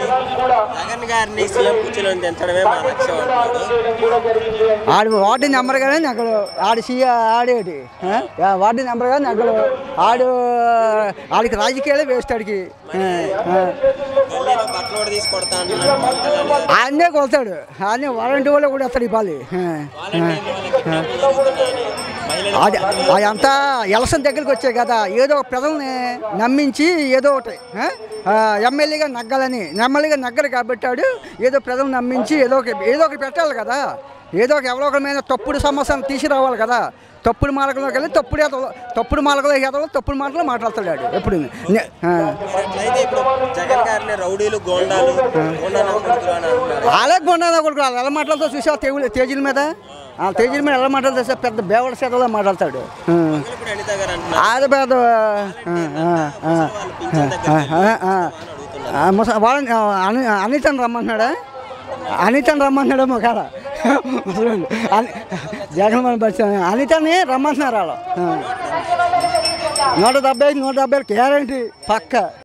జగన్ గారిని సీఎం కుర్చీలో దించడమే మా లక్ష్యం అంటున్నాడు ఆడు వార్డు నెంబర్ కానీ నగలు ఆడు సీ ఆడేటి ఆ? ఆ, వార్డు నెంబర్ కానీ నగలు ఆడు ఆడికి రాజకీయాలే వేస్ట్ ఆడికి ఆ, ఆ. గల్లీలో బట్టలు కూడా తీసి కొడతా అంటున్నాడు పవన్ కళ్యాణ్. ఆయన్నే కొడతాడు ఆయనే వారంటీ వాళ్ళు కూడా వస్తాడు ఇవ్వాలి వాలంటీర్లు వాళ్ళకి డబ్బులు జరుగుతున్నాయని మహిళలు అది అదంతా ఎలక్షన్ దగ్గరికి వచ్చాయి కదా ఏదో ఒక ప్రజల్ని నమ్మించి ఏదో ఒకటి ఆ? ఆ, ఎమ్మెల్యేగా నగ్గాలని ఎమ్మెల్యేగా నగ్గరు కాబట్టి ఆడు ఏదో ప్రజలు నమ్మించి ఏదో ఒక ఏదో ఒకటి పెట్టాలి కదా ఏదో ఒక ఎవరో ఒకరి మీద తప్పుడు సమస్యను తీసుకురావాలి కదా తప్పుడు మార్గంలోకి వెళ్ళి తప్పుడు ఎదలు తప్పుడు మార్గంలో ఎదలు తప్పుడు మాటలు మాట్లాడతాడు ఆడు ఎప్పుడు నే- ఆ. మరి అట్లయితే ఇప్పుడు జగన్ గారిని రౌడీలు గోండాలు గోండాలు కొడుకులు అని అంటున్నారు అలాగే కొండ కొడుకు వాళ్ళు ఎలా మాట్లాడుతూ చూసావు తేజుల తేజీల మీద ఆ తేజీల మీద ఎలా మాట్లాడుతూ చూసావు పెద్ద బేవడ సేదలో మాట్లాడతాడు ఆ. ఇప్పుడు అనిత గారు అంటున్నారు ఆది పెద్ద ఆ, ఆ, ఆ, వాళ్ళు పింఛన్ దగ్గర ఆ, ఆ, ఆ. ఆ, ముస వాళ్ళని ఆ, అని అనితని రమ్మంటున్నాడా అనితని రమ్మంటున్నాడేమో కాడ ముసలోళ్ళు. అని జగన్ మన బస్ అనితని రమ్మంటున్నారు వాళ్ళు ఆ. నూట డెబ్బై నూట డెబ్బై గ్యారంటీ పక్క